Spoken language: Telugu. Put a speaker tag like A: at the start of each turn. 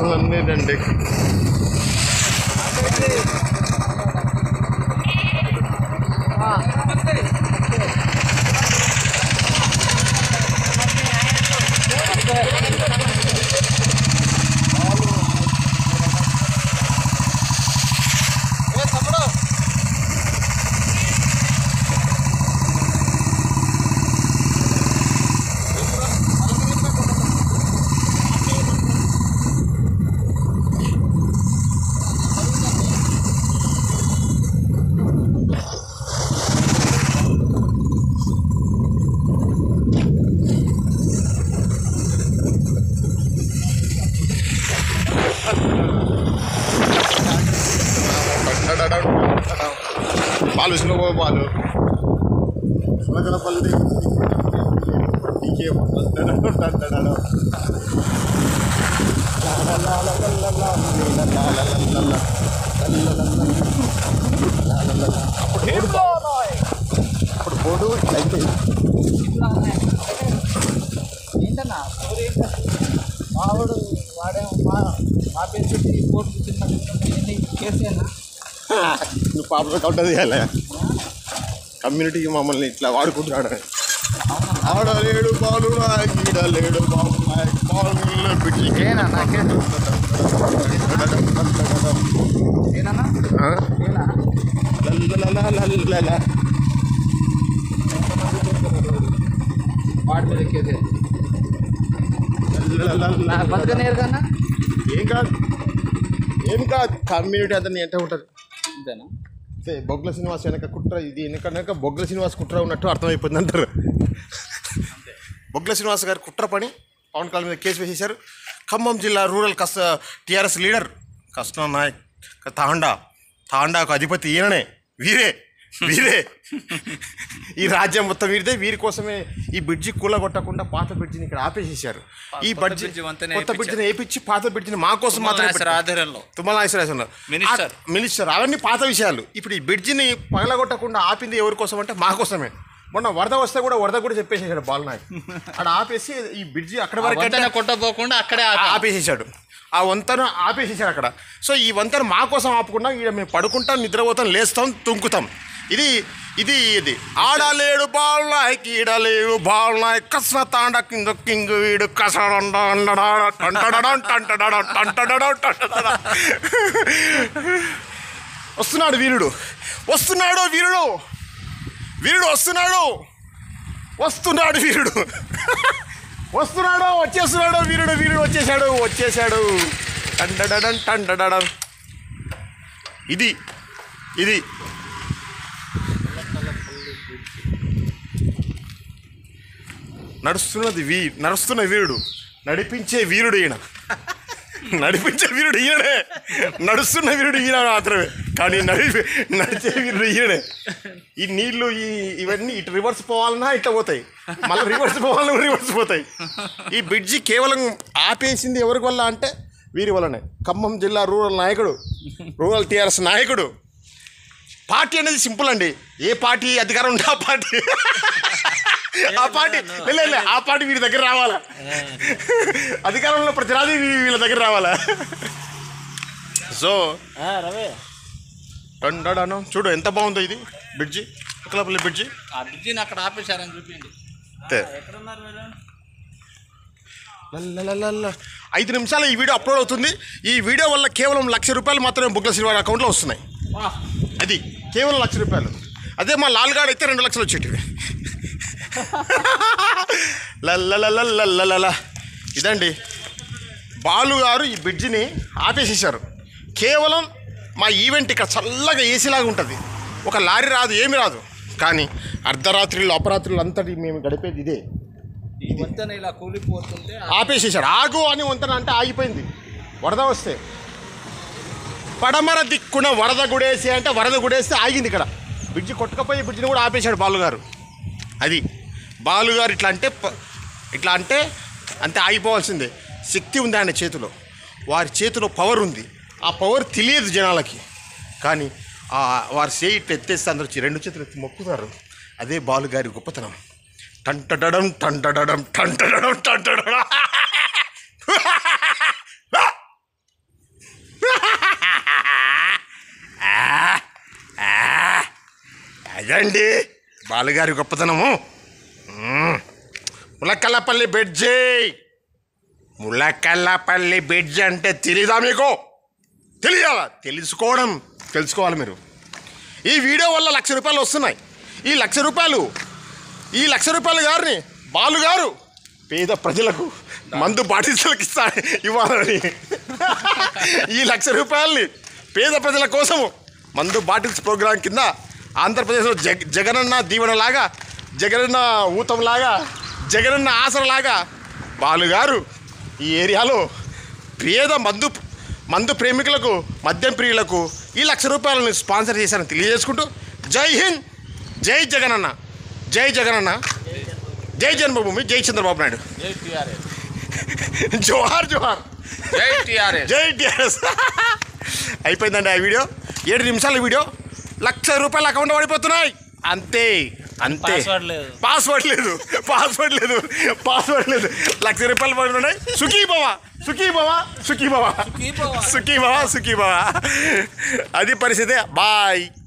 A: అన్నీ రండి బాలు విష్ణు బాలు ఉలకలపల్లి డీకే అప్పుడు బోర్డు ఇట్లా అయిపోయింది
B: ఏంటన్నా స్టోరీ ఏంటన్నా మావాడు వాడే మా మా పేరు పెట్టి కోర్టు కూర్చుని కేసేనా
A: నువ్వు పాప కౌంటర్ చేయాలి కమ్యూనిటీకి మమ్మల్ని ఇట్లా వాడుకుంటున్నాడు ఆడలేడు బాలు నాయక్ ఈడలేడు బాబు నాయక్ బాలు పిచ్చి
B: ఏనా నాకే ఏనన్నా ఏనా
A: లల్లలలలలల.
B: వాడి మీద కేసే
A: లల్లలలలల.
B: బతకనేరు కన్నా
A: ఏం కాదు ఏం కాదు కమ్యూనిటీ అంతా ఎంత ఉంటుంది
B: అంతేనా
A: అంతే బొగ్గల శ్రీనివాస్ వెనక కుట్ర ఇది వెనక వెనక బొగ్గల శ్రీనివాస్ కుట్ర ఉన్నట్టు అర్థమైపోయింది అంటారు బొగ్గల శ్రీనివాస్ గారు కుట్ర పని పవన్ కళ్యాణ్ మీద కేసు వేసేశారు ఖమ్మం జిల్లా రూరల్ కస్ టీఆర్ఎస్ లీడర్ కృష్ణ నాయక్ తాండా తాండాకు అధిపతి ఈయననే వీరే వీరే ఈ రాజ్యం మొత్తం వీరిదే వీరి కోసమే ఈ బ్రిడ్జి కూలగొట్టకుండా పాత బ్రిడ్జిని ఇక్కడ ఆపేసేసారు ఈ
C: కొత్త
A: బ్రిడ్జి
C: బ్రిడ్జి వంతెన
A: కొత్త బ్రిడ్జిని వేయించి పాత బ్రిడ్జిని మా కోసం
C: తుమ్మల
A: మాత్రమే
C: నాగేశ్వర
A: పెట్టారు.
C: ఆధ్వర్యంలో
A: తుమ్మల నాగేశ్వరరావు
C: మినిస్టర్.
A: మినిస్టర్ అవన్నీ పాత విషయాలు ఇప్పుడు ఈ బ్రిడ్జిని పగలగొట్టకుండా ఆపింది ఎవరి కోసం అంటే మా కోసమే మొన్న వరద వస్తే కూడా వరద కూడా చెప్పేసేసాడు బాలనాయక్ అక్కడ ఆపేసి ఈ బ్రిడ్జి అక్కడ వరకు
C: వంతెన కొట్టబోకుండా అక్కడే ఆపాం.
A: ఆపేసేసాడు ఆ వంతెన ఆపేసేసాడు అక్కడ సో ఈ వంతెన మా కోసం ఆపకుండా ఈడ మేము పడుకుంటాం నిద్రపోతాం లేస్తాం తుంకుతాం ఇది ఇది ఇది ఆడలేడు బాల్ నాయక్ ఈడలేడు బాల్ నాయక్ కస్న తాండ కింద కింగ్ వీడు కసడండ టంటడడం టంటడడం టంటడడం టంటడడం వస్తున్నాడు వీరుడు వస్తున్నాడు వీరుడు వీరుడు వస్తున్నాడు వస్తున్నాడు వీరుడు వస్తున్నాడు వచ్చేస్తున్నాడు వీరుడు వీరుడు వచ్చేసాడు వచ్చేసాడు టండడడం టండడడం ఇది ఇది నడుస్తున్నది వీ నడుస్తున్న వీరుడు నడిపించే వీరుడు ఈయన నడిపించే వీరుడు ఈయనే నడుస్తున్న వీరుడు ఈయన మాత్రమే కానీ నడి నడిచే వీరుడు ఈయనే ఈ నీళ్లు ఈ ఇవన్నీ ఇటు రివర్స్ పోవాలన్నా ఇట్లా పోతాయి మళ్ళీ రివర్స్ పోవాలన్నా రివర్స్ పోతాయి ఈ బ్రిడ్జి కేవలం ఆపేసింది ఎవరి వల్ల అంటే వీరి వల్లనే ఖమ్మం జిల్లా రూరల్ నాయకుడు రూరల్ టీఆర్ఎస్ నాయకుడు పార్టీ అనేది సింపుల్ అండి ఏ పార్టీ అధికారం ఉంటే ఆ పార్టీ ఆ పార్టీ లే, లే, లే, ఆ పార్టీ వీరి దగ్గర రావాలా అధికారంలో ప్రతిరాది వీ- వీళ్ళ దగ్గర రావాలా సో
B: రవే
A: టండడనం చూడు ఎంత బాగుందో ఇది బ్రిడ్జి అక్కలపల్లి బ్రిడ్జి
C: ఆ బ్రిడ్జిని అక్కడ ఆపేశారని చూపిండి
A: అంతే లల్లలలల. ఐదు నిమిషాలు ఈ వీడియో అప్లోడ్ అవుతుంది ఈ వీడియో వల్ల కేవలం లక్ష రూపాయలు మాత్రమే బుగ్గల శ్రీవారి అకౌంట్లో వస్తున్నాయి అది కేవలం లక్ష రూపాయలు అదే మా లాల్గాడ్ అయితే రెండు లక్షలు వచ్చేటివి లల్లలలలలలల. ఇదండి బాలు గారు ఈ బ్రిడ్జిని ఆపేసేసారు కేవలం మా ఈవెంట్ ఇక్కడ చల్లగా ఏసీలాగా ఉంటుంది ఒక లారీ రాదు ఏమి రాదు కానీ అర్ధరాత్రిలో అపరాత్రులు అంతటి మేము గడిపేది ఇదే
C: ఈ వంతెన ఇలా కూలిపోతుంటే
A: ఆపేసేసాడు ఆగు అని వంతన అంటే ఆగిపోయింది వరద వస్తే పడమర దిక్కున వరద గుడేసి అంటే వరద గుడేస్తే ఆగింది ఇక్కడ బ్రిడ్జి కొట్టుకపోయి బ్రిడ్జిని కూడా ఆపేశాడు బాలుగారు అది బాలుగారు ఇట్లా అంటే ప- ఇట్లా అంటే అంతే ఆగిపోవాల్సిందే శక్తి ఉంది ఆయన చేతిలో వారి చేతిలో పవర్ ఉంది ఆ పవర్ తెలియదు జనాలకి కానీ ఆ వారి చేయి ఇట్లా ఎత్తేస్తే అందరూ వచ్చి రెండు చేతులు ఎత్తి మొక్కుతారు అదే బాలుగారి గొప్పతనం టంటడడం టంటడడం టంటడడం టంటడడం అదండి బాలుగారి గొప్పతనము మ్మ్. ములక్కల్లపల్లి బెడ్జి ములక్కల్లపల్లి బెడ్జి అంటే తెలీదా మీకు తెలియాలా తెలుసుకోవడం తెలుసుకోవాలి మీరు ఈ వీడియో వల్ల లక్ష రూపాయలు వస్తున్నాయి ఈ లక్ష రూపాయలు ఈ లక్ష రూపాయలు గారిని బాలు గారు పేద ప్రజలకు మందు బాటిల్స్లకు ఇస్తా ఇవ్వాలని ఈ లక్ష రూపాయల్ని పేద ప్రజల కోసము మందు బాటిల్స్ ప్రోగ్రాం కింద ఆంధ్రప్రదేశ్లో జగ జగనన్న దీవెనలాగా జగనన్న ఊతంలాగా జగనన్న ఆసరలాగా బాలుగారు ఈ ఏరియాలో పేద మందు మందు ప్రేమికులకు మద్యం ప్రియులకు ఈ లక్ష రూపాయలను స్పాన్సర్ చేశారని తెలియజేసుకుంటూ జై హింద్ జై జగనన్న జై జగనన్న జై జన్మభూమి జై చంద్రబాబు నాయుడు
C: జై టీఆర్ఎస్
A: జోహార్ జోహార్
C: జై టీఆర్ఎస్
A: జై టిఆర్ఎస్ అయిపోయిందండి ఆ వీడియో ఏడు నిమిషాల వీడియో లక్ష రూపాయలు అకౌంట్ పడిపోతున్నాయి అంతే అంతే
B: పాస్వర్డ్ లేదు
A: పాస్వర్డ్ లేదు పాస్వర్డ్ లేదు పాస్వర్డ్ లేదు లక్ష రూపాయలు పడుతున్నాయి సుఖీ బావా సుఖీ బావా సుఖీ బావా
C: కీప్
A: సుఖీ బావా సుఖీ బావా అది పరిస్థితి బాయ్